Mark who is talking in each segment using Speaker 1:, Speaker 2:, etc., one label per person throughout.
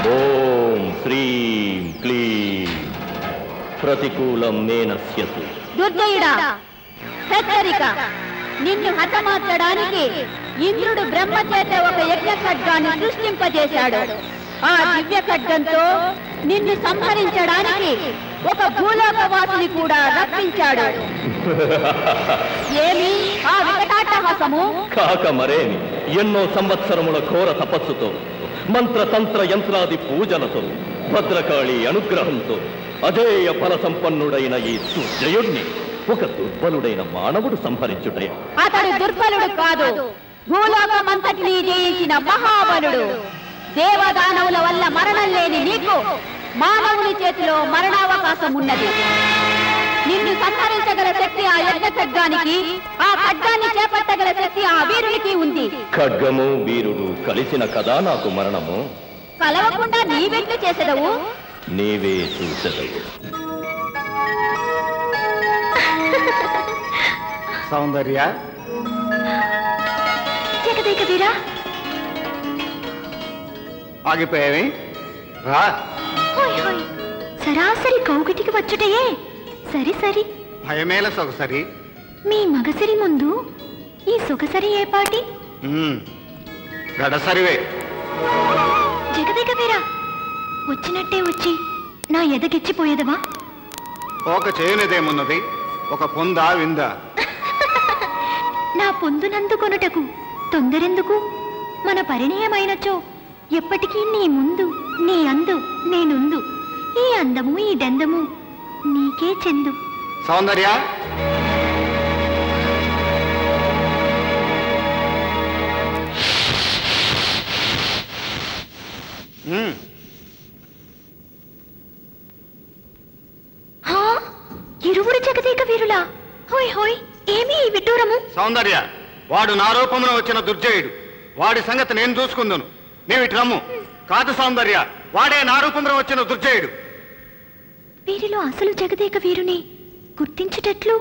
Speaker 1: ఓం శ్రీం క్లీం ప్రతికూలం మే నశ్యతు
Speaker 2: దుర్జయుడా హెచ్చరిక నిన్ను హతమార్చడానికి ఇంద్రుడు బ్రహ్మ చేత ఒక యజ్ఞ ఖడ్గాన్ని సృష్టింపజేశాడు ఆ దివ్య ఖడ్గంతో నిన్ను సంహరించడానికి ఒక భూలోకవాసిని కూడా రప్పించాడు ఏమి ఆ వికటాట్టహాసము
Speaker 1: కాక మరేమి ఎన్నో సంవత్సరముల ఘోర తపస్సుతో మంత్ర తంత్ర యంత్రాది పూజలతో భద్రకాళి అనుగ్రహంతో అజేయ ఫల సంపన్నుడైన ఈ దుర్జయుణ్ణి ఒక దుర్బలుడైన మానవుడు సంహరించుటే
Speaker 2: అతడు దుర్బలుడు కాదు భూలోకమంతటినీ జయించిన మహాబలుడు దేవదానవుల వల్ల మరణం లేని నీకు మానవుని చేతిలో మరణావకాశం ఉన్నది నిన్ను సంహరించగల శక్తి ఆ యజ్ఞ ఖడ్గానికి ఆ ఖడ్గాన్ని చేపట్టగల శక్తి ఆ వీరునికి ఉంది
Speaker 1: ఖడ్గము వీరుడు కలిసిన కదా నాకు మరణము
Speaker 2: కలవకుండా నీవెట్లు చేసేదవు
Speaker 1: నీవే చూసెదవు
Speaker 3: సౌందర్య
Speaker 2: జగదేక వీరా
Speaker 3: ఆగిపోయావి రా
Speaker 2: హోయ్ హోయ్ సరాసరి కౌగిటికి వచ్చుటయే సరి సరి
Speaker 3: భయమేల సొగసరి
Speaker 2: మీ మగసిరి ముందు ఈ సొగసరి ఏపాటి
Speaker 3: ఉమ్, గడసరివే
Speaker 2: జగదేక వీరా వచ్చినట్టే వచ్చి నా ఎదగిచ్చిపోయేదవా
Speaker 3: పోక చేయనిదేమున్నది ఒక పొందా విందా
Speaker 2: నా పొందునందుకొనుటకు తొందరెందుకు మన పరిణయమైనచో ఎప్పటికీ నీ ముందు నీ అందు నేనుందు ఈ అందము ఈ డెందము నీకే చెందు
Speaker 3: సౌందర్య ఉమ్,
Speaker 2: హా? ఇరువురు జగదేక వీరులా హోయ్ హోయ్ ఏమి ఈ విడ్డూరము
Speaker 3: సౌందర్య వాడు నా రూపమున వచ్చిన దుర్జయుడు వాడి సంగతి నేను చూసుకుందును నీవు ఇటు రమ్ము కాదు సౌందర్య వాడే నా రూపమున వచ్చిన దుర్జయుడు
Speaker 2: వీరిలో అసలు జగదేక వీరుని గుర్తించుటట్లు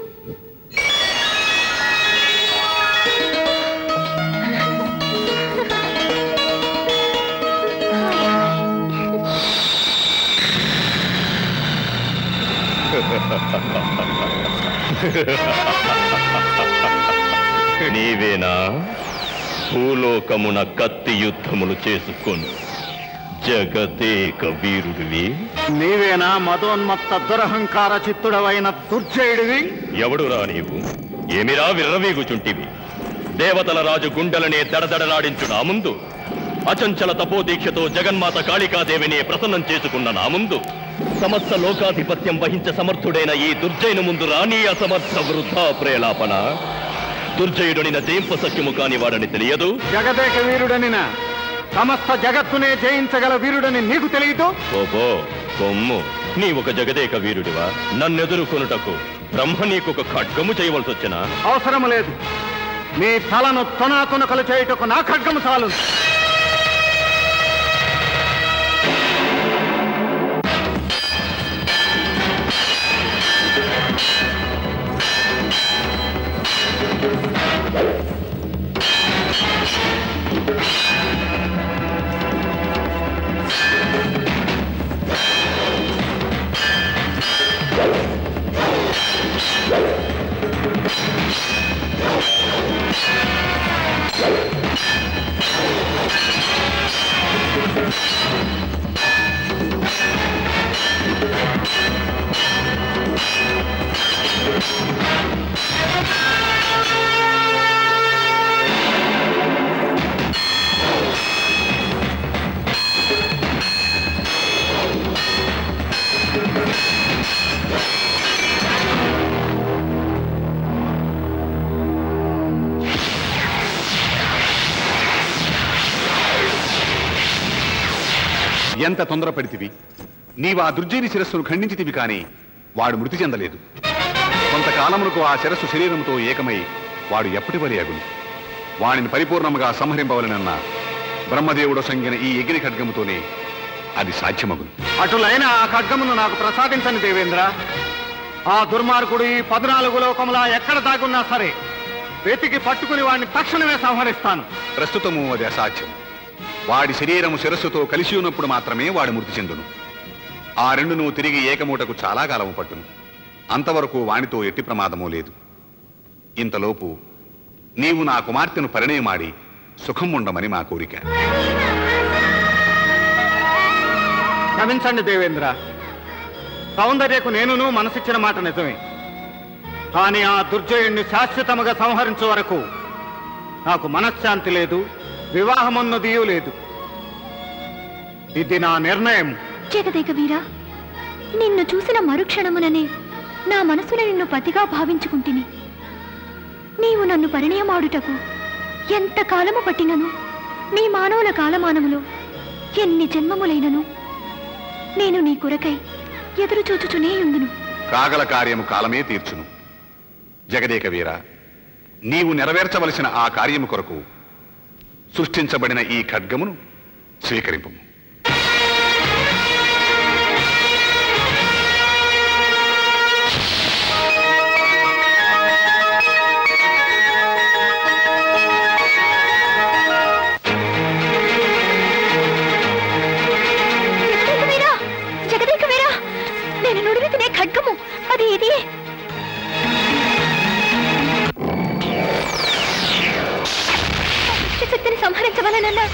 Speaker 1: నీవేనా భూలోకమున కత్తి యుద్ధములు చేసుకొని జగదేక వీరుడివి
Speaker 3: నీవేనా మదోన్మత్త దురహంకార చిత్తుడవైన దుర్జయుడివి
Speaker 1: ఎవడురా నీవు ఏమిరా విర్రవీగుచుంటివి దేవతల రాజు గుండెలనే దడదడలాడించు నా ముందు అచంచల తపోదీక్షతో జగన్మాత కాళికాదేవిని ప్రసన్నం చేసుకున్న నా ముందు సమస్త లోకాధిపత్యం వహించ సమర్థుడైన ఈ దుర్జయుని ముందు రాణి అసమర్థ వృద్ధా ప్రేలాపన దుర్జయుడనిన జయింప సఖ్యము కాని వాడని తెలియదు
Speaker 3: జగదేక వీరుడనిన సమస్త జగత్తునే జయించగల వీరుడని నీకు తెలియదు
Speaker 1: ఓబో కొమ్ము నీ ఒక జగదేక వీరుడివా నన్నెదురుకొనుటకు బ్రహ్మ నీకొక ఖడ్గము చేయవలసి వచ్చినా
Speaker 3: అవసరం లేదు నీ తలను తొనాతునకలు చేయుటకు నా ఖడ్గము చాలు
Speaker 4: ఎంత తొందరపడితివి నీవు ఆ దుర్జయుని శిరస్సును ఖండించితివి కాని వాడు మృతి చెందలేదు కొంతకాలమునకు ఆ శిరస్సు శరీరముతో ఏకమై వాడు ఎప్పటి వరి అగును వాడిని పరిపూర్ణముగా సంహరింపవలనన్న బ్రహ్మదేవుడు సంగిన ఈ ఎగిరి ఖడ్గముతోనే అది సాధ్యమగును
Speaker 3: అటులైన ఆ ఖడ్గమును నాకు ప్రసాదించని దేవేంద్ర ఆ దుర్మార్గుడు ఈ పద్నాలుగు లోకములా ఎక్కడ దాగున్నా సరే వెతికి పట్టుకుని వాడిని తక్షణమే సంహరిస్తాను
Speaker 4: ప్రస్తుతము అది అసాధ్యం వాడి శరీరము శిరస్సుతో కలిసి ఉన్నప్పుడు మాత్రమే వాడు మృతి చెందును ఆ రెండును తిరిగి ఏకమూటకు చాలా కాలము పట్టును అంతవరకు వానితో ఎట్టి ప్రమాదమూ లేదు ఇంతలోపు నీవు నా కుమార్తెను పరిణయమాడి సుఖం ఉండమని మా కోరిక
Speaker 3: క్షమించండి దేవేంద్ర సౌందర్యకు నేనును మనసిచ్చిన మాట నిజమే కానీ ఆ దుర్జయుణ్ణి శాశ్వతముగా సంహరించే వరకు నాకు మనశ్శాంతి లేదు వివాహమన్నది లేదు ఇది నా నిర్ణయం
Speaker 5: జగదేక వీరా నిన్ను చూసిన మరుక్షణముననే నా మనసున నిన్ను పతిగా భావించుకుంటుని నీవు నన్ను పరిణయమాడుటకు ఎంత కాలము పట్టినను నీ మానవుల కాలమానములో ఎన్ని జన్మములైనను నేను నీ కొరకై ఎదురు చూచుచునే ఉందును
Speaker 4: కాగల కార్యము కాలమే తీర్చును జగదేక వీర నీవు నెరవేర్చవలసిన ఆ కార్యము కొరకు సృష్టించబడిన ఈ ఖడ్గమును స్వీకరింపు
Speaker 5: జగదేక వీరా జగదేక వీరా నేను నుడివితినే ఖడ్గము అది ఇది శక్తిని సంహరించవలనన్నా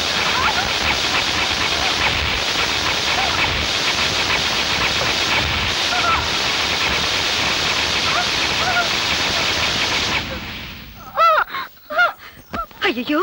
Speaker 5: అయ్యో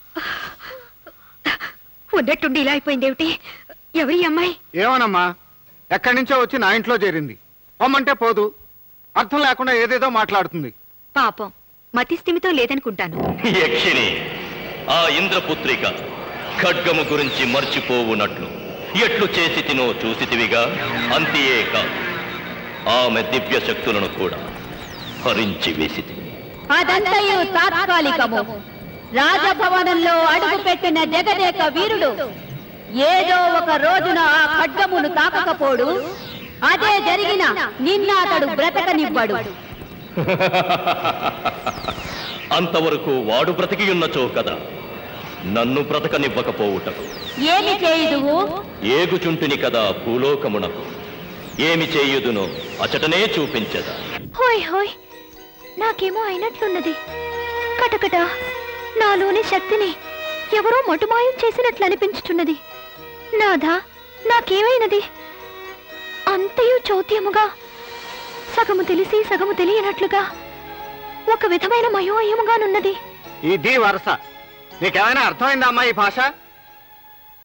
Speaker 5: ఉన్నట్టుండి ఇలా అయిపోయిందేమిటి ఎవరి అమ్మాయి
Speaker 3: ఏమోనమ్మా ఎక్కడి నుంచో వచ్చి నా ఇంట్లో చేరింది పొమ్మంటే పోదు అర్థం లేకుండా ఏదేదో మాట్లాడుతుంది
Speaker 5: పాపం మతి స్థిమితో లేదనుకుంటాను
Speaker 1: యక్షిని ఆ ఇంద్రపుత్రిక ఖడ్గము గురించి మర్చిపోవునట్లు ఎట్లు చేసి తినో చూసితివిగా అంతియే కాదు ఆమె దివ్య శక్తులను కూడా హరించి వేసితివి
Speaker 2: అదంతయు తాత్కాలికము రాజభవనంలో అడుగు పెట్టిన జగదేక వీరుడు ఏదో ఒక రోజున ఆ ఖడ్గమును తాకకపోడు అదే జరిగిన నిన్న అతడు బ్రతకనివ్వడు
Speaker 1: అంతవరకు వాడు బ్రతికియున్నచో కదా నన్ను బ్రతకనివ్వకపోవుటకు
Speaker 2: ఏమి చేయుదువు
Speaker 1: ఏగుచుంటిని కదా భూలోకమునకు ఏమి చేయుదునో అచటనే చూపించదా
Speaker 5: హోయ్ హోయ్ నాకేమో అయినట్లున్నది కటకట నాలోని శక్తిని ఎవరో మటుమాయం చేసినట్లు అనిపించుచున్నది నాథా నాకేమైనది అంతయు చౌత్యముగా సగము తెలిసి సగము తెలియనట్లుగా ఒక విధమైన మయోయముగానున్నది
Speaker 3: ఇది వరస నీకేమైనా అర్థమైందా అమ్మా ఈ భాష